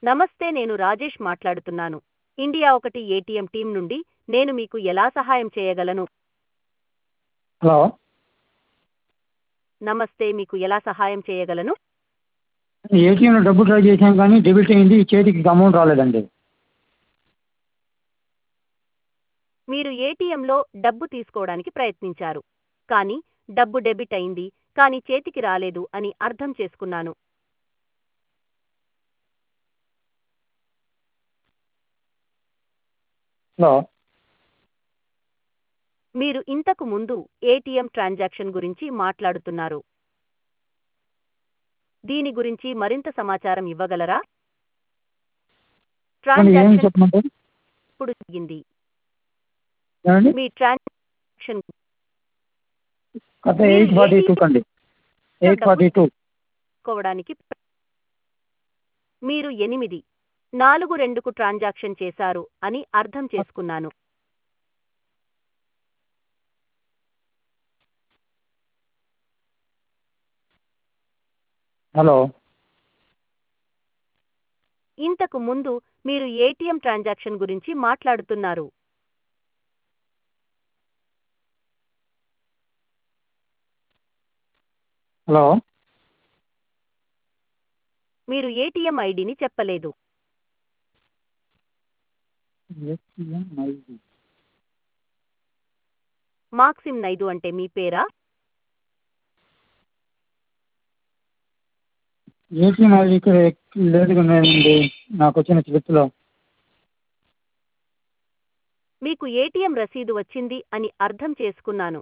నమస్తే నేను రాజేష్ మాట్లాడుతున్నాను ఇండియా ఒకటి ఏటీఎం టీం నుండి నేను మీకు ఎలా సహాయం చేయగలను హలో నమస్తే మీకు ఎలా సహాయం చేయగలను ఏటీఎంలో డబ్బు ట్రై చేశాం కానీ డెబిట్ అయింది చేతికి అమౌంట్ రాలేదండి మీరు ఏటీఎంలో డబ్బు తీసుకోవడానికి ప్రయత్నించారు కానీ డబ్బు డెబిట్ అయింది కానీ చేతికి రాలేదు అని అర్థం చేసుకున్నాను హలో మీరు ఇంతకు ముందు ఏటీఎం ట్రాన్సాక్షన్ గురించి మాట్లాడుతున్నారు దీని గురించి మరింత సమాచారం ఇవ్వగలరా కానీ ఏం ట్రాన్సాక్షన్ చెప్పమంటారు ఇప్పుడు జరిగింది ఏమండి మీ ట్రాన్సాక్షన్ కథ మీరు ఎయిట్ ఫార్టీ టూ కండి ఎయిట్ ఫార్టీ టూ తీసుకోవడానికి ప్ర- మీరు ఎనిమిది నాలుగు రెండుకు ట్రాన్సాక్షన్ చేశారు అని అర్థం చేసుకున్నాను హలో ఇంతకు ముందు మీరు ఏటీఎం ట్రాన్సాక్షన్ గురించి మాట్లాడుతున్నారు హలో మీరు ఏటీఎం ఐడిని చెప్పలేదు ఏటీఎం ఐడి మాక్సిమ్ నైదు అంటే మీ పేరా ఏటీఎం ఐడి ఇక్కడ లేదు కదండి నాకు వచ్చిన స్లిప్లో మీకు ఏటీఎం రసీదు వచ్చింది అని అర్థం చేసుకున్నాను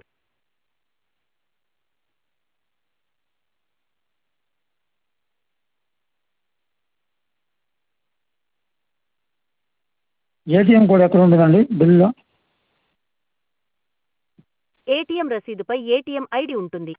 ఏటీఎం కోడ్ ఎక్కడ ఉంటుందండి బిల్లో ఏటీఎం రసీదుపై ఏటీఎం ఐడి ఉంటుంది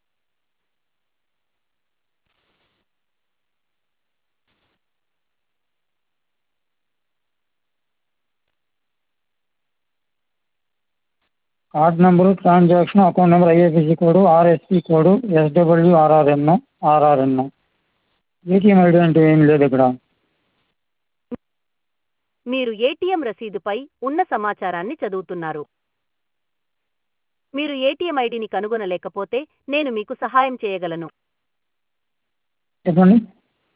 card number transaction account number IFSC code RSP code SW RRN RRN ATM ID అంటే ఏం లేదు ఇక్కడ మీరు ఏటీఎం రసీదుపై ఉన్న సమాచారాన్ని చదువుతున్నారు మీరు ఏటీఎం ఐడిని కనుగొనలేకపోతే నేను మీకు సహాయం చేయగలను చెప్పండి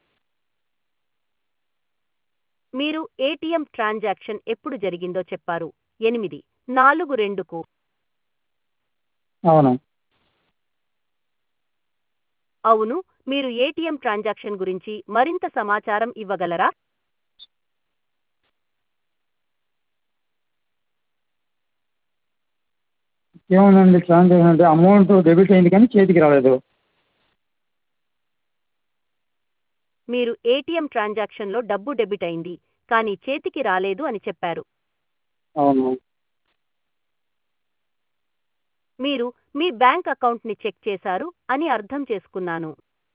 మీరు ఏటీఎం ట్రాన్సాక్షన్ ఎప్పుడు జరిగిందో చెప్పారు ఎనిమిది నాలుగు రెండుకు అవును అవును మీరు ఏటీఎం ట్రాన్సాక్షన్ గురించి మరింత సమాచారం ఇవ్వగలరా ఏముందండి ట్రాన్సాక్షన్ అంటే అమౌంట్ డెబిట్ అయింది కానీ చేతికి రాలేదు మీరు ఏటీఎం ట్రాన్సాక్షన్లో డబ్బు డెబిట్ అయింది కానీ చేతికి రాలేదు అని చెప్పారు అవును మీరు మీ బ్యాంక్ అకౌంట్ని చెక్ చేశారు అని అర్థం చేసుకున్నాను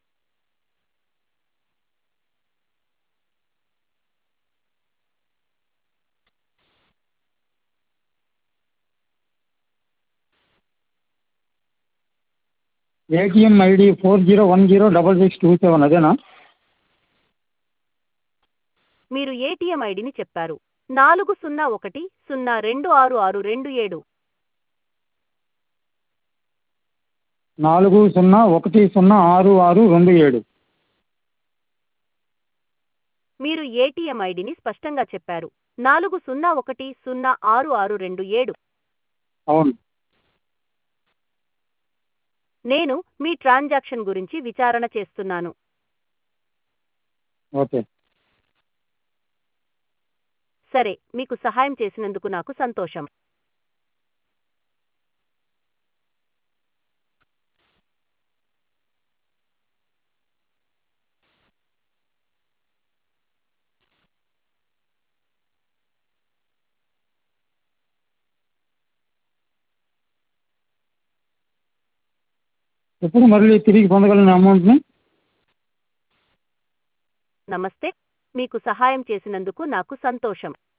ATM ID four zero one zero double six two seven అదేనా మీరు ఏటీఎం ఐడిని చెప్పారు నాలుగు సున్నా ఒకటి సున్నా రెండు ఆరు ఆరు రెండు ఏడు నాలుగు సున్నా ఒకటి సున్నా ఆరు ఆరు రెండు ఏడు మీరు ఏటీఎం ఐడిని స్పష్టంగా చెప్పారు నాలుగు సున్నా ఒకటి సున్నా ఆరు ఆరు రెండు ఏడు అవును నేను మీ ట్రాన్సాక్షన్ గురించి విచారణ చేస్తున్నాను ఓకే సరే మీకు సహాయం చేసినందుకు నాకు సంతోషం ఎప్పుడు మళ్ళీ తిరిగి పొందగలను అమౌంట్ని నమస్తే మీకు సహాయం చేసినందుకు నాకు సంతోషం